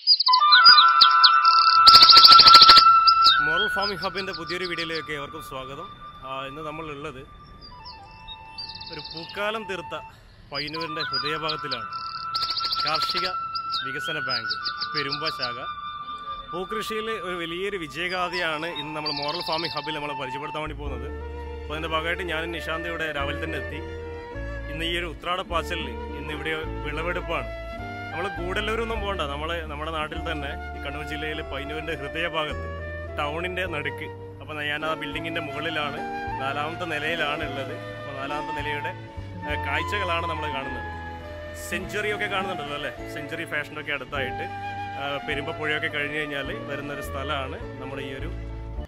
Moral farming ഹബിൻ്റെ പുതിയൊരു വീഡിയോയിലേക്ക് ഏവർക്കും സ്വാഗതം ആ, ഇന്ന് നമ്മളുള്ളത് ഒരു പൂക്കാലം തീർത്ത പയ്യന്നൂരിൻ്റെ ഹൃദയഭാഗത്തിലാണ് കാർഷിക വികസന ബാങ്ക് പെരുമ്പ ശാഖ പൂക്കൃഷിയിൽ ഒരു വലിയൊരു വിജയഗാഥയാണ് ഇന്ന് നമ്മൾ മോറൽ ഫാമിംഗ് ഹബിൽ നമ്മൾ പരിചയപ്പെടുത്താൻ വേണ്ടി പോകുന്നത് അപ്പോൾ അതിൻ്റെ ഭാഗമായിട്ട് ഞാനും നിശാന്ത് ഇവിടെ രാവിലെ തന്നെ എത്തി ഇന്ന് ഈ ഒരു ഉത്രാട പാച്ചലിൽ ഇന്ന് ഇവിടെ വിളവെടുപ്പാണ് നമ്മൾ ഗൂഡല്ലൂരൊന്നും പോകണ്ട നമ്മൾ നമ്മുടെ നാട്ടിൽ തന്നെ ഈ കണ്ണൂർ ജില്ലയിലെ പൈനൂരിൻ്റെ ഹൃദയഭാഗത്ത് ടൗണിൻ്റെ നടുക്ക് അപ്പോൾ ഞാൻ ആ ബിൽഡിങ്ങിൻ്റെ മുകളിലാണ് നാലാമത്തെ നിലയിലാണ് ഉള്ളത് അപ്പോൾ നാലാമത്തെ നിലയുടെ ഏഹ്, കാഴ്ചകളാണ് നമ്മൾ കാണുന്നത് സെഞ്ചുറി ഒക്കെ കാണുന്നുണ്ടല്ലോ അല്ലേ സെഞ്ചുറി ഫാഷനൊക്കെ അടുത്തായിട്ട് ആ, പെരുമ്പ പുഴയൊക്കെ കഴിഞ്ഞ് കഴിഞ്ഞാൽ വരുന്നൊരു സ്ഥലമാണ് നമ്മുടെ ഈ ഒരു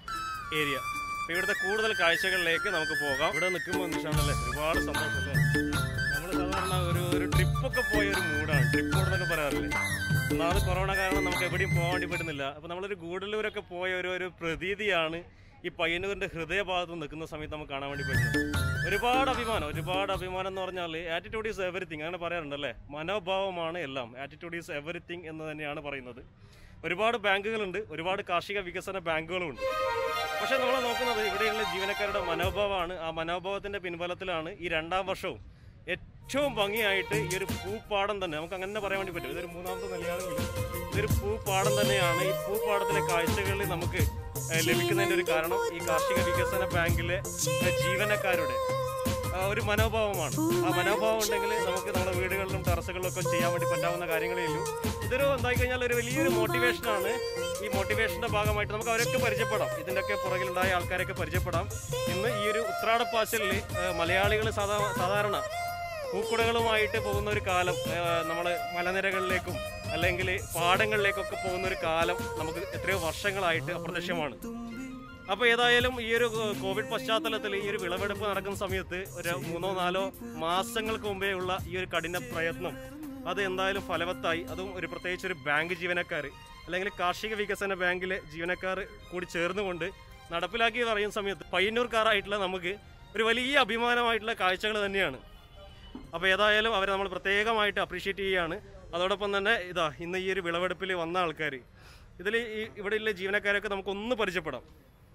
ഏരിയ അപ്പോൾ ഇവിടുത്തെ കൂടുതൽ കാഴ്ചകളിലേക്ക് നമുക്ക് പോകാം ഇവിടെ നിൽക്കുമ്പോൾ നിഷാണല്ലേ ഒരുപാട് സന്തോഷമല്ലേ നമ്മൾ സാധാരണ ഒരു ഒരു ട്രിപ്പൊക്കെ പോയ ഒരു മൂഡാണ് ട്രിപ്പ് മൂഡ് എന്നൊക്കെ പറയാറില്ലേ ഒന്നാമത് കൊറോണ കാരണം നമുക്ക് എവിടെയും പോകാൻ വേണ്ടി പറ്റുന്നില്ല അപ്പോൾ നമ്മളൊരു ഗൂഡല്ലൂരൊക്കെ പോയ ഒരു ഒരു പ്രതീതിയാണ് ഈ പയ്യന്നൂരിൻ്റെ ഹൃദയഭാഗത്ത് നിൽക്കുന്ന സമയത്ത് നമുക്ക് കാണാൻ വേണ്ടി പറ്റുന്നത് ഒരുപാട് അഭിമാനം ഒരുപാട് അഭിമാനം എന്ന് പറഞ്ഞാൽ ആറ്റിറ്റ്യൂഡ് ഈസ് എവറിത്തിങ് അങ്ങനെ പറയാറുണ്ടല്ലേ മനോഭാവമാണ് എല്ലാം ആറ്റിറ്റ്യൂഡ് ഈസ് എവറിത്തിങ് എന്ന് തന്നെയാണ് പറയുന്നത് ഒരുപാട് ബാങ്കുകളുണ്ട് ഒരുപാട് കാർഷിക വികസന ബാങ്കുകളുമുണ്ട് പക്ഷേ നമ്മൾ നോക്കുന്നത് ഇവിടെയുള്ള ജീവനക്കാരുടെ മനോഭാവമാണ് ആ മനോഭാവത്തിന്റെ പിൻബലത്തിലാണ് ഈ രണ്ടാം വർഷവും ഏറ്റവും ഭംഗിയായിട്ട് ഈ ഒരു പൂപ്പാടം തന്നെ നമുക്ക് അങ്ങനെ പറയാൻ വേണ്ടി പറ്റും ഇതൊരു മൂന്നാമത്തെ നിലയാണെങ്കിലും ഇതൊരു പൂപ്പാടം തന്നെയാണ് ഈ പൂപ്പാടത്തിലെ കാഴ്ചകളിൽ നമുക്ക് ഏഹ്, ലഭിക്കുന്നതിന്റെ ഒരു കാരണം ഈ കാർഷിക വികസന ബാങ്കിലെ ഏഹ്, ജീവനക്കാരുടെ ആ, ഒരു മനോഭാവമാണ് ആ മനോഭാവം ഉണ്ടെങ്കിൽ നമുക്ക് നമ്മുടെ വീടുകളിലും ടെറസുകളിലും ഒക്കെ ചെയ്യാൻ വേണ്ടി പറ്റാവുന്ന കാര്യങ്ങളേ ഉള്ളൂ ഇതൊരു എന്തായി കഴിഞ്ഞാൽ ഒരു വലിയൊരു മോട്ടിവേഷനാണ് ഈ മോട്ടിവേഷന്റെ ഭാഗമായിട്ട് നമുക്ക് അവരൊക്കെ പരിചയപ്പെടാം ഇതിൻ്റെയൊക്കെ പുറകിലുണ്ടായ ആൾക്കാരൊക്കെ പരിചയപ്പെടാം ഇന്ന് ഈ ഒരു ഉത്രാടപ്പാച്ചലിൽ മലയാളികൾ സാധാ സാധാരണ പൂക്കുടകളുമായിട്ട് പോകുന്ന ഒരു കാലം നമ്മൾ മലനിരകളിലേക്കും അല്ലെങ്കിൽ പാടങ്ങളിലേക്കൊക്കെ പോകുന്ന ഒരു കാലം നമുക്ക് എത്രയോ വർഷങ്ങളായിട്ട് അപ്രത്യക്ഷമാണ് അപ്പോൾ ഏതായാലും ഈ ഒരു കോവിഡ് പശ്ചാത്തലത്തിൽ ഈ ഒരു വിളവെടുപ്പ് നടക്കുന്ന സമയത്ത് ഒരു മൂന്നോ നാലോ മാസങ്ങൾക്ക് മുമ്പേ ഉള്ള ഈ ഒരു കഠിന പ്രയത്നം അത് എന്തായാലും ഫലവത്തായി അതും ഒരു പ്രത്യേകിച്ച് ഒരു ബാങ്ക് ജീവനക്കാർ അല്ലെങ്കിൽ കാർഷിക വികസന ബാങ്കിലെ ജീവനക്കാർ കൂടി ചേർന്നുകൊണ്ട് നടപ്പിലാക്കി പറയുന്ന സമയത്ത് പയ്യന്നൂർക്കാരായിട്ടുള്ള നമുക്ക് ഒരു വലിയ അഭിമാനമായിട്ടുള്ള കാഴ്ചകൾ തന്നെയാണ് അപ്പോൾ ഏതായാലും അവരെ നമ്മൾ പ്രത്യേകമായിട്ട് അപ്രീഷിയേറ്റ് ചെയ്യുകയാണ് അതോടൊപ്പം തന്നെ ഇതാ ഇന്ന് ഈ ഒരു വിളവെടുപ്പിൽ വന്ന ആൾക്കാർ ഇതിൽ ഈ ഇവിടെയുള്ള ജീവനക്കാരൊക്കെ നമുക്കൊന്ന് പരിചയപ്പെടാം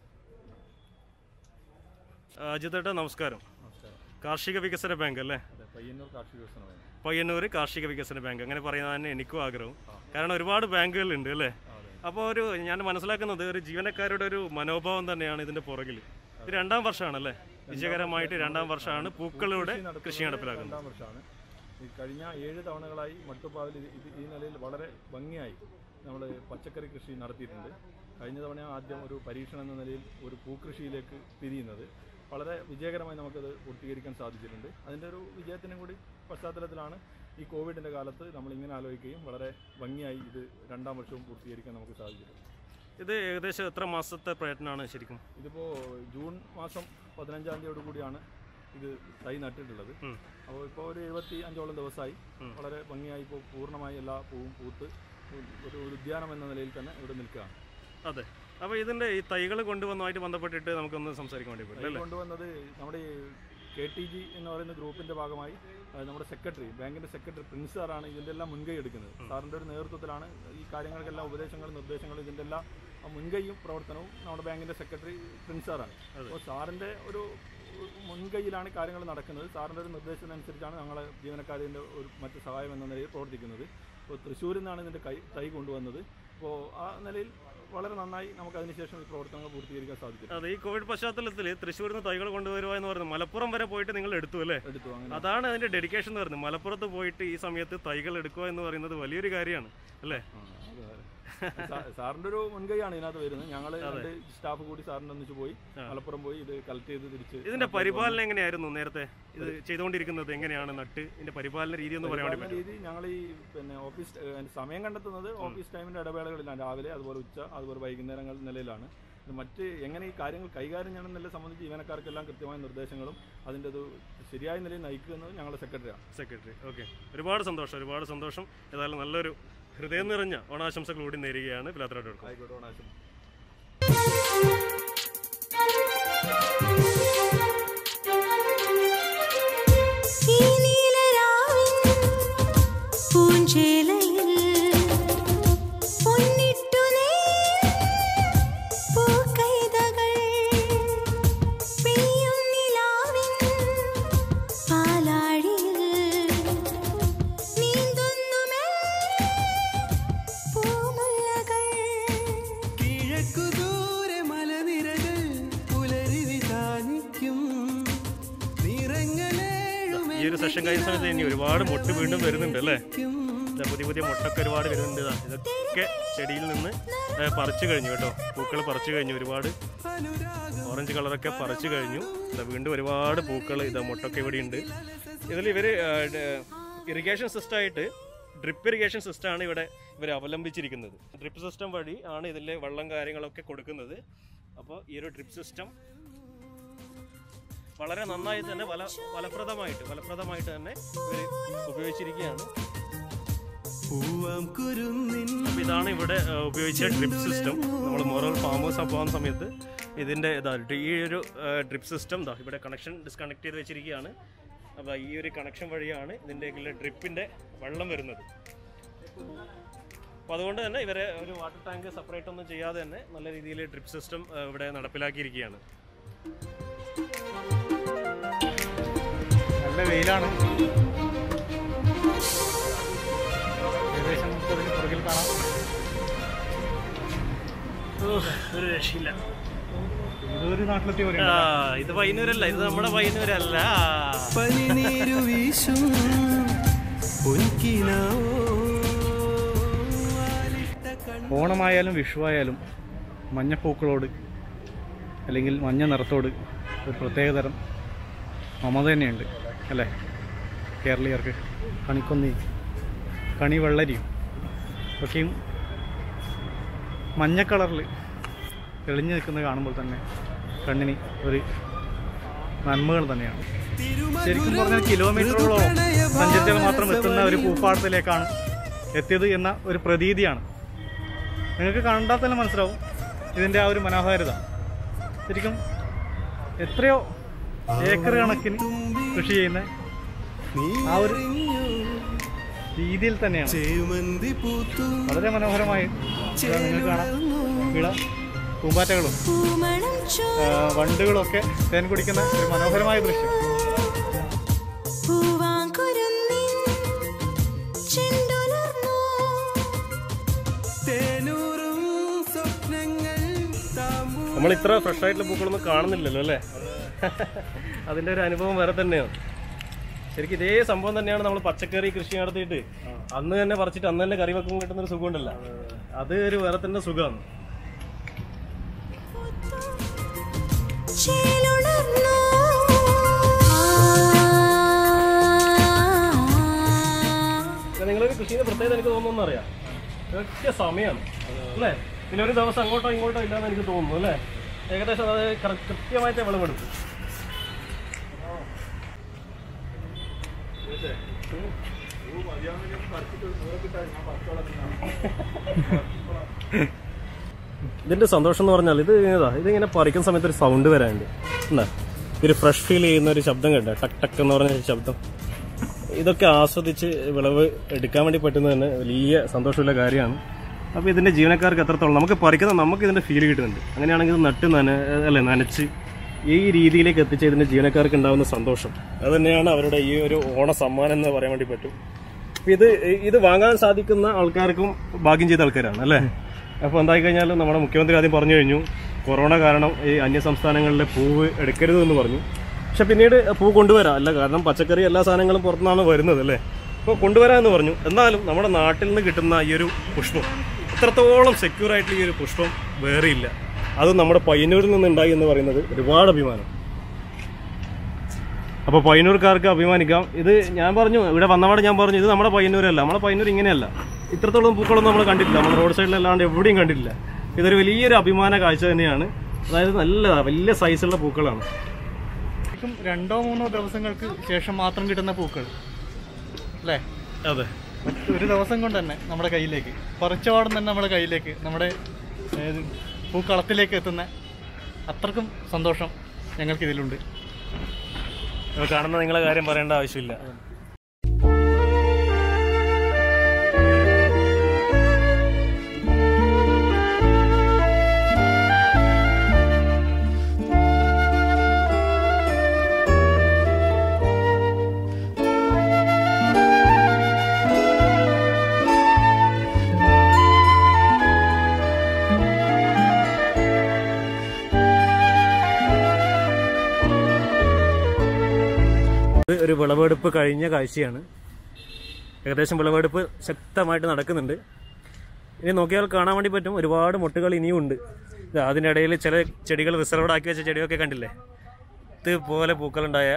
ആ, അജിത്തേട്ടാ നമസ്കാരം കാർഷിക വികസന ബാങ്ക് അല്ലേ അതെ പയ്യന്നൂർ കാർഷിക വികസന ബാങ്ക് പയ്യന്നൂർ കാർഷിക വികസന ബാങ്ക് അങ്ങനെ പറയുന്നത് തന്നെ എനിക്കും ആഗ്രഹം കാരണം ഒരുപാട് ബാങ്കുകളുണ്ട് അല്ലേ അതെ അപ്പോൾ ഒരു ഞാൻ മനസ്സിലാക്കുന്നത് ഒരു ജീവനക്കാരുടെ ഒരു മനോഭാവം തന്നെയാണ് ഇതിന്റെ പുറകിൽ ഇത് രണ്ടാം വർഷമാണല്ലേ വിജയകരമായിട്ട് രണ്ടാം വർഷമാണ് പൂക്കളുടെ കൃഷി നടപ്പിലാക്കുന്നത് രണ്ടാം വർഷമാണ് ഈ കഴിഞ്ഞ ഏഴ് തവണകളായി മട്ടുപ്പാവിൽ ഇത് ഇത് ഈ നിലയിൽ വളരെ ഭംഗിയായി നമ്മൾ പച്ചക്കറി കൃഷി നടത്തിയിട്ടുണ്ട് കഴിഞ്ഞ തവണ ആദ്യം ഒരു പരീക്ഷണം എന്ന നിലയിൽ ഒരു പൂക്കൃഷിയിലേക്ക് തിരിയുന്നത് വളരെ വിജയകരമായി നമുക്കത് പൂർത്തീകരിക്കാൻ സാധിച്ചിട്ടുണ്ട് അതിൻ്റെ ഒരു വിജയത്തിനും കൂടി പശ്ചാത്തലത്തിലാണ് ഈ കോവിഡിൻ്റെ കാലത്ത് നമ്മൾ ഇങ്ങനെ ആലോചിക്കുകയും വളരെ ഭംഗിയായി ഇത് രണ്ടാം വർഷവും പൂർത്തീകരിക്കാൻ നമുക്ക് സാധിച്ചിട്ടുണ്ട് ഇത് ഏകദേശം എത്ര മാസത്തെ പ്രയത്നമാണ് ശരിക്കും ഇതിപ്പോൾ ജൂൺ മാസം പതിനഞ്ചാം തീയതിയോട് കൂടിയാണ് ഇത് തൈ നട്ടിട്ടുള്ളത് ഉം. അപ്പോൾ ഇപ്പോൾ ഒരു എഴുപത്തി അഞ്ചോളം ദിവസമായി ഉം. വളരെ ഭംഗിയായി ഇപ്പോൾ പൂർണ്ണമായി എല്ലാ പൂവും പൂത്ത് ഒരു ഒരു ഉദ്യാനം എന്ന നിലയിൽ തന്നെ ഇവിടെ നിൽക്കുകയാണ് അതെ അപ്പോൾ ഇതിന്റെ ഈ തൈകൾ കൊണ്ടുവന്നതുമായിട്ട് ബന്ധപ്പെട്ടിട്ട് നമുക്കൊന്ന് സംസാരിക്കാൻ വേണ്ടി പറ്റും തൈ അല്ലേ കൊണ്ടുവന്നത് നമ്മുടെ കെ ടി ജി എന്ന് പറയുന്ന ഗ്രൂപ്പിന്റെ ഭാഗമായി അത് നമ്മുടെ സെക്രട്ടറി ബാങ്കിന്റെ സെക്രട്ടറി പ്രിൻസ് സാറാണ് ഇതിന്റെ എല്ലാം മുൻകൈ എടുക്കുന്നത് സാറിന്റെ ഒരു നേതൃത്വത്തിലാണ് ഈ കാര്യങ്ങൾക്കെല്ലാം ഉപദേശങ്ങളും നിർദ്ദേശങ്ങളും ഇതിന്റെ എല്ലാ മുൻകൈയും പ്രവർത്തനവും നമ്മുടെ ബാങ്കിന്റെ സെക്രട്ടറി പ്രിൻസ് സാറാണ് അപ്പോൾ സാറിന്റെ ഒരു മുൻകൈയിലാണ് കാര്യങ്ങൾ നടക്കുന്നത് സാറിന്റെ ഒരു നിർദ്ദേശത്തിനനുസരിച്ചാണ് ഞങ്ങളെ ജീവനക്കാരിന്റെ ഒരു മറ്റ് സഹായം എന്ന നിലയിൽ പ്രവർത്തിക്കുന്നത് ഇപ്പോൾ തൃശ്ശൂരിൽ നിന്നാണ് ഇതിന്റെ കൈ തൈ കൊണ്ടുവന്നത് അപ്പോൾ ആ നിലയിൽ വളരെ നന്നായി നമുക്ക് അതിനുശേഷം ഈ പ്രവർത്തനങ്ങൾ പൂർത്തീകരിക്കാൻ സാധിക്കും അതെ ഈ കോവിഡ് പശ്ചാത്തലത്തിൽ തൃശ്ശൂരിൽ നിന്ന് തൈകൾ കൊണ്ടുവരുക എന്ന് പറയുന്നത് മലപ്പുറം വരെ പോയിട്ട് നിങ്ങൾ എടുത്തു അല്ലേ എടുത്തു അങ്ങനെ അതാണ് അതിന്റെ ഡെഡിക്കേഷൻ എന്ന് പറയുന്നത് മലപ്പുറത്ത് പോയിട്ട് ഈ സമയത്ത് തൈകൾ എടുക്കുക എന്ന് പറയുന്നത് വലിയൊരു കാര്യമാണ് അല്ലേ ആ, അതെ, അതെ. സാ- സാറിന്റെ ഒരു മുൻകൈയാണ് ഇതിനകത്ത് വരുന്നത് ഞങ്ങൾ രണ്ട് സ്റ്റാഫ് കൂടി സാറിന്റെ ഒന്നിച്ച് പോയി മലപ്പുറം പോയി ഇത് കളക്ട് ചെയ്ത് തിരിച്ച് ഇതിന്റെ പരിപാലനം എങ്ങനെയായിരുന്നു നേരത്തെ ഇത് ചെയ്തുകൊണ്ടിരിക്കുന്നത് എങ്ങനെയാണ് നട്ട് ഇതിന്റെ പരിപാലന രീതി എന്ന് പറയാൻ വേണ്ടി പരിപാലന രീതി ഞങ്ങൾ ഈ പിന്നെ ഓഫീസ് ഏ, സമയം കണ്ടെത്തുന്നത് ഓഫീസ് ടൈമിന്റെ ഇടവേളകളിലാണ് രാവിലെ അതുപോലെ ഉച്ച അതുപോലെ വൈകുന്നേരങ്ങൾ നിലയിലാണ് ഇത് മറ്റ് എങ്ങനെ ഈ കാര്യങ്ങൾ കൈകാര്യം ചെയ്യണമെന്നതിനെ സംബന്ധിച്ച് ജീവനക്കാർക്കെല്ലാം കൃത്യമായ നിർദ്ദേശങ്ങളും അതിൻ്റെ അത് ശരിയായ നിലയിൽ നയിക്കുന്നത് ഞങ്ങളുടെ സെക്രട്ടറിയാണ് സെക്രട്ടറി ഓക്കെ ഒരുപാട് സന്തോഷം ഒരുപാട് സന്തോഷം ഏതായാലും നല്ലൊരു ഹൃദയം നിറഞ്ഞ ഓണാശംസകൾ കൂടി നേരുകയാണ് പിലാത്തറോട്ട് കൊടുക്കും ആയിക്കോട്ടെ ഓണാശം ഈ നീലരാവിൻ പൂഞ്ചേലയിൽ ഒരു സെഷൻ കഴിയുന്ന സമയത്ത് ഇനി ഒരുപാട് മുട്ട് വീണ്ടും വരുന്നുണ്ട് അല്ലേ ഇതാ പുതിയ പുതിയ മുട്ടൊക്കെ ഒരുപാട് വരുന്നുണ്ട് ഇതാ ഇതൊക്കെ ചെടിയിൽ നിന്ന് ഏ, പറിച്ചു കഴിഞ്ഞു കേട്ടോ പൂക്കൾ പറിച്ചു കഴിഞ്ഞു ഒരുപാട് ഓറഞ്ച് കളറൊക്കെ പറിച്ചു കഴിഞ്ഞു ഇതാ വീണ്ടും ഒരുപാട് പൂക്കൾ ഇതാ മുട്ടൊക്കെ ഇവിടെ ഉണ്ട് ഇതിൽ ഇവർ ഇറിഗേഷൻ സിസ്റ്റമായിട്ട് ഡ്രിപ്പ് ഇറിഗേഷൻ സിസ്റ്റമാണ് ഇവിടെ ഇവർ അവലംബിച്ചിരിക്കുന്നത് ഡ്രിപ്പ് സിസ്റ്റം വഴി ആണ് ഇതിലെ വെള്ളം കാര്യങ്ങളൊക്കെ കൊടുക്കുന്നത് അപ്പോൾ ഈ ഒരു ഡ്രിപ്പ് സിസ്റ്റം വളരെ നന്നായി തന്നെ ഫല ഫലപ്രദമായിട്ട് ഫലപ്രദമായിട്ട് തന്നെ ഇവർ ഉപയോഗിച്ചിരിക്കുകയാണ് അപ്പോൾ ഇതാണ് ഇവിടെ ആ, ഉപയോഗിച്ച ഡ്രിപ്പ് സിസ്റ്റം നമ്മൾ മോറൽ ഫാമേഴ്സ് പോകുന്ന സമയത്ത് ഇതിൻ്റെ ഇതാ ഈ ഒരു ഡ്രിപ്പ് സിസ്റ്റം ഇതാ ഇവിടെ കണക്ഷൻ ഡിസ്കണക്ട് ചെയ്ത് വെച്ചിരിക്കുകയാണ് അപ്പോൾ ഈ ഒരു കണക്ഷൻ വഴിയാണ് ഇതിൻ്റെ ഡ്രിപ്പിൻ്റെ വെള്ളം വരുന്നത് അപ്പോൾ അതുകൊണ്ട് തന്നെ ഇവരെ ഒരു വാട്ടർ ടാങ്ക് സെപ്പറേറ്റ് ഒന്നും ചെയ്യാതെ തന്നെ നല്ല രീതിയിൽ ഡ്രിപ്പ് സിസ്റ്റം ഇവിടെ നടപ്പിലാക്കിയിരിക്കുകയാണ് നല്ല വെയിലാണ് ഏകദേശം നമുക്ക് അതിന് പുറകിൽ കാണാം ഒരു രക്ഷയില്ല ഇതൊരു നാട്ടിലെത്തിയ പോലെ ആ, ഇത് പയ്യന്നൂരല്ല ഇത് നമ്മുടെ പയ്യന്നൂരല്ല പനിനീരു വീശും പൊൻകിനാവോ ഓണമായാലും വിഷുവായാലും മഞ്ഞപ്പൂക്കളോട് അല്ലെങ്കിൽ മഞ്ഞ നിറത്തോട് ഒരു പ്രത്യേകതരം മമത തന്നെയുണ്ട് അല്ലേ കേരളീയർക്ക് കണിക്കൊന്നി കണി വെള്ളരിയും ഒക്കെയും മഞ്ഞ കളറിൽ തെളിഞ്ഞു നിൽക്കുന്നത് കാണുമ്പോൾ തന്നെ കണ്ണിന് ഒരു നന്മകൾ തന്നെയാണ് ശരിക്കും പറഞ്ഞാൽ കിലോമീറ്ററുകളോളം സഞ്ചരിച്ചാൽ മാത്രം എത്തുന്ന ഒരു പൂപ്പാടത്തിലേക്കാണ് എത്തിയത് എന്ന ഒരു പ്രതീതിയാണ് നിങ്ങൾക്ക് കണ്ടാൽ തന്നെ മനസ്സിലാവും ഇതിൻ്റെ ആ ഒരു മനോഹാരിത ശരിക്കും എത്രയോ ഏക്കർ കണക്കിന് കൃഷി ചെയ്യുന്ന ആ ഒരു രീതിയിൽ തന്നെയാണ് ചേമന്തി പൂത്തു വളരെ മനോഹരമായി ഇതാ നിങ്ങൾക്ക് കാണാം വിള പൂമ്പാറ്റകളും പൂമണം ആ, വണ്ടുകളൊക്കെ തേൻ കുടിക്കുന്ന ഒരു മനോഹരമായ ദൃശ്യം പൂവാങ്കുരുന്നിൻ ചെണ്ടുലർന്നു തേനൂറും സ്വപ്നങ്ങൾ താമ്പൂ നമ്മൾ ഇത്ര ഫ്രഷ് ആയിട്ടുള്ള പൂക്കളൊന്നും കാണുന്നില്ലല്ലോ അല്ലേ അതിന്റെ ഒരു അനുഭവം വേറെ തന്നെയാണ് ശരിക്കും ഇതേ സംഭവം തന്നെയാണ് നമ്മൾ പച്ചക്കറി കൃഷി നടത്തിയിട്ട് അന്ന് തന്നെ പറിച്ചിട്ട് അന്ന് തന്നെ കറി വെക്കുമ്പോൾ കിട്ടുന്ന ഒരു സുഖമുണ്ടല്ലോ അത് ഒരു വേറെ തന്നെ സുഖമാണ് ചേലുണർന്നു നിങ്ങളൊരു കൃഷിയുടെ പ്രത്യേകത എനിക്ക് തോന്നുന്നു അറിയാം ഒറ്റ സമയമാണ് അല്ലേ പിന്നെ ഒരു ദിവസം അങ്ങോട്ടോ ഇങ്ങോട്ടോ ഇല്ലാന്ന് എനിക്ക് തോന്നുന്നു അല്ലേ ഏകദേശം അത് കൃ- കൃത്യമായിട്ട് വിളവെടുക്കും ഇതിന്റെ സന്തോഷം എന്ന് പറഞ്ഞാൽ ഇത് ഇതാ ഇതിങ്ങനെ പറിക്കുന്ന സമയത്ത് ഒരു സൗണ്ട് വരാനുണ്ട് എന്നാ ഒരു ഫ്രഷ് ഫീൽ ചെയ്യുന്ന ഒരു ശബ്ദം കേട്ടോ ടക്ക് ടക്ക് എന്ന് പറഞ്ഞ ഒരു ശബ്ദം ഇതൊക്കെ ആസ്വദിച്ച് വിളവ് എടുക്കാൻ വേണ്ടി പറ്റുന്നത് തന്നെ വലിയ സന്തോഷമുള്ള കാര്യമാണ് അപ്പോൾ ഇതിന്റെ ജീവനക്കാർക്ക് എത്രത്തോളം നമുക്ക് പറിക്കുന്ന നമുക്ക് ഇതിന്റെ ഫീൽ കിട്ടുന്നുണ്ട് അങ്ങനെയാണെങ്കിൽ ഇത് നട്ട് നന അല്ലെ നനച്ച് ഈ രീതിയിലേക്ക് എത്തിച്ച ഇതിന്റെ ജീവനക്കാർക്ക് ഉണ്ടാകുന്ന സന്തോഷം അത് തന്നെയാണ് അവരുടെ ഈ ഒരു ഓണ സമ്മാനം എന്ന് പറയാൻ വേണ്ടി പറ്റും അപ്പൊ ഇത് ഇത് വാങ്ങാൻ സാധിക്കുന്ന ആൾക്കാർക്കും ഭാഗ്യം ചെയ്ത ആൾക്കാരാണ് അല്ലേ അപ്പോൾ എന്തായി കഴിഞ്ഞാലും നമ്മുടെ മുഖ്യമന്ത്രി ആദ്യം പറഞ്ഞു കഴിഞ്ഞു കൊറോണ കാരണം ഈ അന്യ സംസ്ഥാനങ്ങളിലെ പൂവ് എടുക്കരുത് എന്ന് പറഞ്ഞു പക്ഷെ പിന്നീട് പൂ കൊണ്ടുവരാം അല്ല കാരണം പച്ചക്കറി എല്ലാ സാധനങ്ങളും പുറത്തുനിന്നാണ് വരുന്നത് അല്ലേ അപ്പോൾ കൊണ്ടുവരാമെന്ന് പറഞ്ഞു എന്നാലും നമ്മുടെ നാട്ടിൽ നിന്ന് കിട്ടുന്ന ഈ ഒരു പുഷ്പം ഇത്രത്തോളം സെക്യൂർ ആയിട്ടുള്ള ഈ ഒരു പുഷ്പം വേറെയില്ല അത് നമ്മുടെ പയ്യന്നൂരിൽ നിന്നുണ്ടായി എന്ന് പറയുന്നത് ഒരുപാട് അഭിമാനം അപ്പോൾ പയ്യന്നൂർക്കാർക്ക് അഭിമാനിക്കാം ഇത് ഞാൻ പറഞ്ഞു ഇവിടെ വന്നപാട് ഞാൻ പറഞ്ഞു ഇത് നമ്മുടെ പയ്യന്നൂരല്ല നമ്മുടെ പയ്യന്നൂർ ഇങ്ങനെയല്ല ഇത്രത്തോളം പൂക്കളൊന്നും നമ്മൾ കണ്ടിട്ടില്ല നമ്മൾ റോഡ് സൈഡിലല്ലാണ്ട് എവിടെയും കണ്ടിട്ടില്ല ഇതൊരു വലിയൊരു അഭിമാന കാഴ്ച തന്നെയാണ് അതായത് നല്ല വലിയ സൈസുള്ള പൂക്കളാണ് ശരിക്കും രണ്ടോ മൂന്നോ ദിവസങ്ങൾക്ക് ശേഷം മാത്രം കിട്ടുന്ന പൂക്കൾ അല്ലേ അതെ മറ്റ് ഒരു ദിവസം കൊണ്ട് തന്നെ നമ്മുടെ കയ്യിലേക്ക് പറിച്ചപാടം തന്നെ നമ്മുടെ കയ്യിലേക്ക് നമ്മുടെ ഏത് പൂക്കളത്തിലേക്ക് എത്തുന്ന അത്രക്കും സന്തോഷം ഞങ്ങൾക്കിതിലുണ്ട് അപ്പോൾ കാണുന്ന നിങ്ങളെ കാര്യം പറയേണ്ട ആവശ്യമില്ല ഇത് ഒരു വിളവെടുപ്പ് കഴിഞ്ഞ കാഴ്ചയാണ് ഏകദേശം വിളവെടുപ്പ് ശക്തമായിട്ട് നടക്കുന്നുണ്ട് ഇനി നോക്കിയാൽ കാണാൻ വേണ്ടി പറ്റും ഒരുപാട് മുട്ടുകൾ ഇനിയും ഉണ്ട് ഇതാ അതിനിടയിൽ ചില ചെടികൾ റിസർവ്ഡ് ആക്കി വെച്ച ചെടിയൊക്കെ കണ്ടില്ലേ ഇതുപോലെ പൂക്കളുണ്ടായ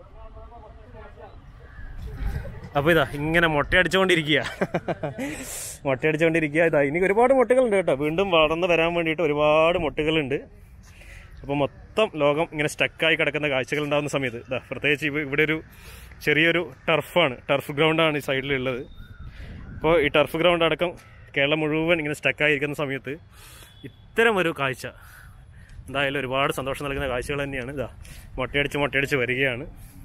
അപ്പോൾ ഇതാ ഇങ്ങനെ മുട്ടയടിച്ചുകൊണ്ടിരിക്കുക മുട്ടയടിച്ചുകൊണ്ടിരിക്കുക ഇതാ ഇനി ഒരുപാട് മുട്ടകളുണ്ട് കേട്ടോ വീണ്ടും വളർന്ന് വരാൻ വേണ്ടിയിട്ട് ഒരുപാട് മുട്ടകളുണ്ട് അപ്പോൾ മൊത്തം ലോകം ഇങ്ങനെ സ്റ്റക്കായി കിടക്കുന്ന കാഴ്ചകൾ ഉണ്ടാകുന്ന സമയത്ത് ഇതാ പ്രത്യേകിച്ച് ഇവ- ഇവിടെ ഒരു ചെറിയൊരു ടർഫാണ് ടർഫ് ഗ്രൗണ്ടാണ് ഈ സൈഡിലുള്ളത് അപ്പോൾ ഈ ടർഫ് ഗ്രൗണ്ട് അടക്കം കേരളം മുഴുവൻ ഇങ്ങനെ സ്റ്റക്കായിരിക്കുന്ന സമയത്ത് ഇത്തരം ഒരു കാഴ്ച എന്തായാലും ഒരുപാട് സന്തോഷം നൽകുന്ന കാഴ്ചകൾ തന്നെയാണ് ഇതാ മുട്ടയടിച്ച് മുട്ടയടിച്ച് വരികയാണ്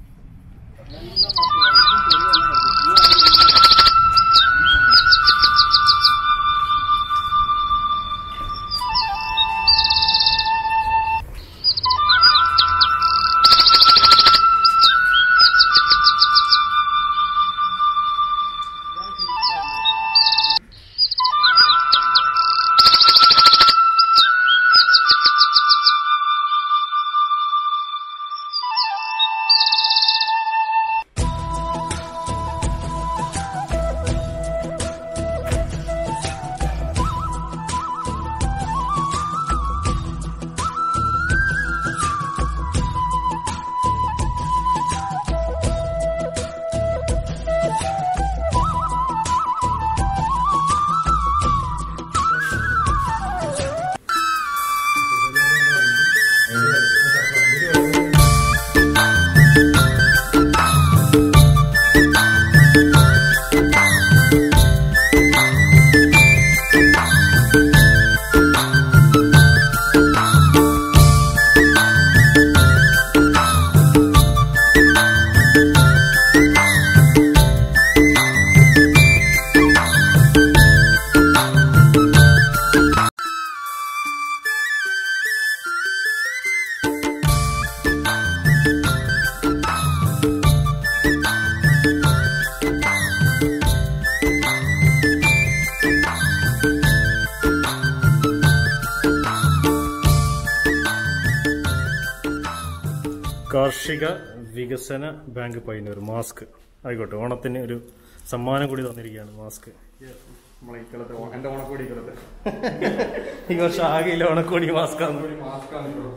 കാർഷിക വികസന ബാങ്ക് പയ്യന്നൂർ മാസ്ക് ആയിക്കോട്ടെ ഓണത്തിന് ഒരു സമ്മാനം കൂടി തന്നിരിക്കുകയാണ് മാസ്ക് നമ്മളെ ഇക്കൊല്ലത്തെ ഓ- എന്റെ ഓണക്കോടി ഇക്കൊല്ലത്തെ ഈ വർഷം ആകെയില്ല ഓണക്കോടി മാസ്ക് മാസ്കാണ് ഇപ്പോൾ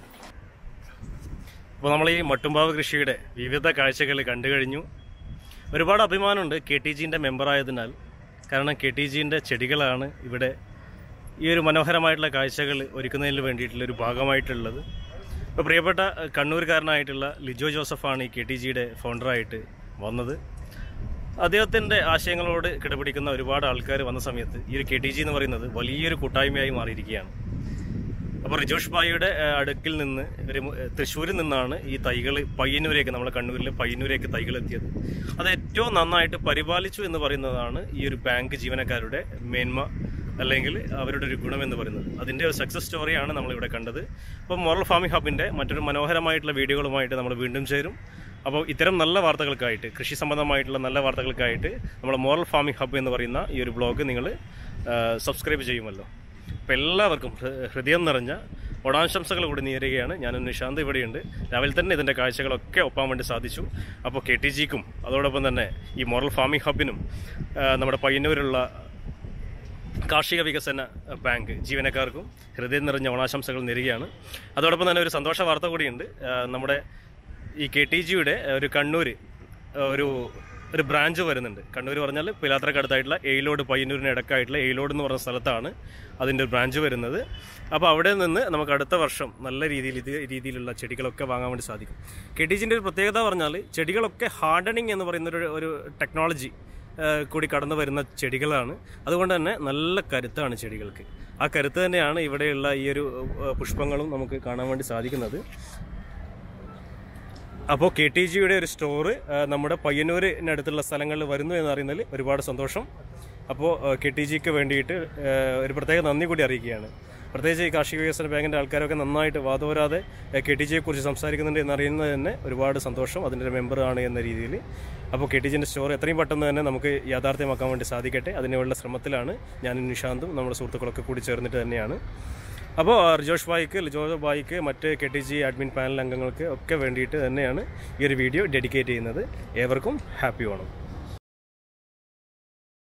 അപ്പോൾ നമ്മൾ ഈ മട്ടുംപാവ് കൃഷിയുടെ വിവിധ കാഴ്ചകൾ കണ്ടു കഴിഞ്ഞു ഒരുപാട് അഭിമാനമുണ്ട് കെ ടി ജിൻ്റെ മെമ്പറായതിനാൽ കാരണം കെ ടി ജിൻ്റെ ചെടികളാണ് ഇവിടെ ഈ ഒരു മനോഹരമായിട്ടുള്ള കാഴ്ചകൾ ഒരുക്കുന്നതിന് വേണ്ടിയിട്ടുള്ള ഒരു ഭാഗമായിട്ടുള്ളത് ഇപ്പോൾ പ്രിയപ്പെട്ട അഹ്, കണ്ണൂരുകാരനായിട്ടുള്ള ലിജോ ജോസഫാണ് ഈ കെ ടി ജിയുടെ ഫൗണ്ടറായിട്ട് വന്നത് അദ്ദേഹത്തിൻ്റെ ആശയങ്ങളോട് കിടപിടിക്കുന്ന ഒരുപാട് ആൾക്കാർ വന്ന സമയത്ത് ഈ ഒരു കെ ടി ജി എന്ന് പറയുന്നത് വലിയൊരു കൂട്ടായ്മയായി മാറിയിരിക്കുകയാണ് അപ്പോൾ റിജോഷ് ഭായിയുടെ ഏഹ്, അടുക്കിൽ നിന്ന് ഒരു മു- ഏഹ്, തൃശ്ശൂരിൽ നിന്നാണ് ഈ തൈകൾ പയ്യന്നൂരേക്ക് നമ്മുടെ കണ്ണൂരിലെ പയ്യന്നൂരേക്ക് തൈകൾ എത്തിയത് അത് ഏറ്റവും നന്നായിട്ട് പരിപാലിച്ചു എന്ന് പറയുന്നതാണ് ഈ ഒരു ബാങ്ക് ജീവനക്കാരുടെ മേന്മ അല്ലെങ്കിൽ അവരുടെ ഒരു ഗുണം എന്ന് പറയുന്നത് അതിൻ്റെ ഒരു സക്സസ് സ്റ്റോറിയാണ് നമ്മളിവിടെ കണ്ടത് അപ്പോൾ മോറൽ ഫാമിംഗ് ഹബിൻ്റെ മറ്റൊരു മനോഹരമായിട്ടുള്ള വീഡിയോകളുമായിട്ട് നമ്മൾ വീണ്ടും ചേരും അപ്പോൾ ഇത്തരം നല്ല വാർത്തകൾക്കായിട്ട് കൃഷി സംബന്ധമായിട്ടുള്ള നല്ല വാർത്തകൾക്കായിട്ട് നമ്മുടെ മോറൽ ഫാമിംഗ് ഹബ് എന്ന് പറയുന്ന ഈ ഒരു ബ്ലോഗ് നിങ്ങൾ സബ്സ്ക്രൈബ് ചെയ്യുമല്ലോ അപ്പോൾ എല്ലാവർക്കും ഹൃ- ഹൃദയം നിറഞ്ഞ ഓണാശംസകൾ കൂടി നേരുകയാണ് ഞാൻ നിശാന്ത് ഇവിടെയുണ്ട് രാവിലെ തന്നെ ഇതിൻ്റെ കാഴ്ചകളൊക്കെ ഒപ്പാൻ വേണ്ടി സാധിച്ചു അപ്പോൾ കെ ടി ജിക്കും അതോടൊപ്പം തന്നെ ഈ മോറൽ ഫാമിംഗ് ഹബിനും ആ, നമ്മുടെ പയ്യന്നൂരുള്ള കാർഷിക വികസന ബാങ്ക് ജീവനക്കാർക്കും ഹൃദയം നിറഞ്ഞ ഓണാശംസകൾ നേരുകയാണ് അതോടൊപ്പം തന്നെ ഒരു സന്തോഷ വാർത്ത കൂടിയുണ്ട് ആ, നമ്മുടെ ഈ കെ ടി ജിയുടെ ഒരു കണ്ണൂർ ഒരു ഒരു ബ്രാഞ്ച് വരുന്നുണ്ട് കണ്ണൂർ പറഞ്ഞാൽ പിലാത്രക്കടുത്തായിട്ടുള്ള എയിലോട് പയ്യന്നൂരിന് ഇടക്കായിട്ടുള്ള എയിലോട് എന്ന് പറഞ്ഞ സ്ഥലത്താണ് അതിൻ്റെ ഒരു ബ്രാഞ്ച് വരുന്നത് അപ്പോൾ അവിടെ നിന്ന് നമുക്ക് അടുത്ത വർഷം നല്ല രീതിയിൽ ഇത് രീതിയിലുള്ള ചെടികളൊക്കെ വാങ്ങാൻ വേണ്ടി സാധിക്കും കെ ടി ജിൻ്റെ ഒരു പ്രത്യേകത പറഞ്ഞാൽ ചെടികളൊക്കെ ഹാർഡനിങ് എന്ന് പറയുന്ന ഒരു ഒരു ടെക്നോളജി ഏഹ് കൂടി കടന്നു വരുന്ന ചെടികളാണ് അതുകൊണ്ട് തന്നെ നല്ല കരുത്താണ് ചെടികൾക്ക് ആ കരുത്ത് തന്നെയാണ് ഇവിടെയുള്ള ഈ ഒരു ഏഹ് പുഷ്പങ്ങളും നമുക്ക് കാണാൻ വേണ്ടി സാധിക്കുന്നത് അപ്പോൾ കെ ടി ജിയുടെ ഒരു സ്റ്റോറ് നമ്മുടെ പയ്യന്നൂരിനടുത്തുള്ള സ്ഥലങ്ങളിൽ വരുന്നു എന്ന് അറിയുന്നതിൽ ഒരുപാട് സന്തോഷം അപ്പോൾ കെ ടി ജിക്ക് വേണ്ടിയിട്ട് ഏഹ് ഒരു പ്രത്യേക നന്ദി കൂടി അറിയിക്കുകയാണ് പ്രത്യേകിച്ച് ഈ കാർഷിക വികസന ബാങ്കിൻ്റെ ആൾക്കാരൊക്കെ നന്നായിട്ട് വാദോരാതെ കെ ടി ജിയെക്കുറിച്ച് സംസാരിക്കുന്നുണ്ട് എന്നറിയുന്നത് തന്നെ ഒരുപാട് സന്തോഷം അതിൻ്റെ ഒരു മെമ്പറാണ് എന്ന രീതിയിൽ അപ്പോൾ കെ ടി ജിൻ്റെ സ്റ്റോർ എത്രയും പെട്ടെന്ന് തന്നെ നമുക്ക് യാഥാർത്ഥ്യമാക്കാൻ വേണ്ടി സാധിക്കട്ടെ അതിനുള്ള ശ്രമത്തിലാണ് ഞാനും നിഷാന്തും നമ്മുടെ സുഹൃത്തുക്കളൊക്കെ കൂടി ചേർന്നിട്ട് തന്നെയാണ് അപ്പോൾ റിജോഷ് ഭായിക്ക് ലിജോ ഭായിക്ക് മറ്റ് K T G admin panel അംഗങ്ങൾക്ക് ഒക്കെ വേണ്ടിയിട്ട് തന്നെയാണ് ഈ ഒരു വീഡിയോ ഡെഡിക്കേറ്റ് ചെയ്യുന്നത് ഏവർക്കും ഹാപ്പി ഓണം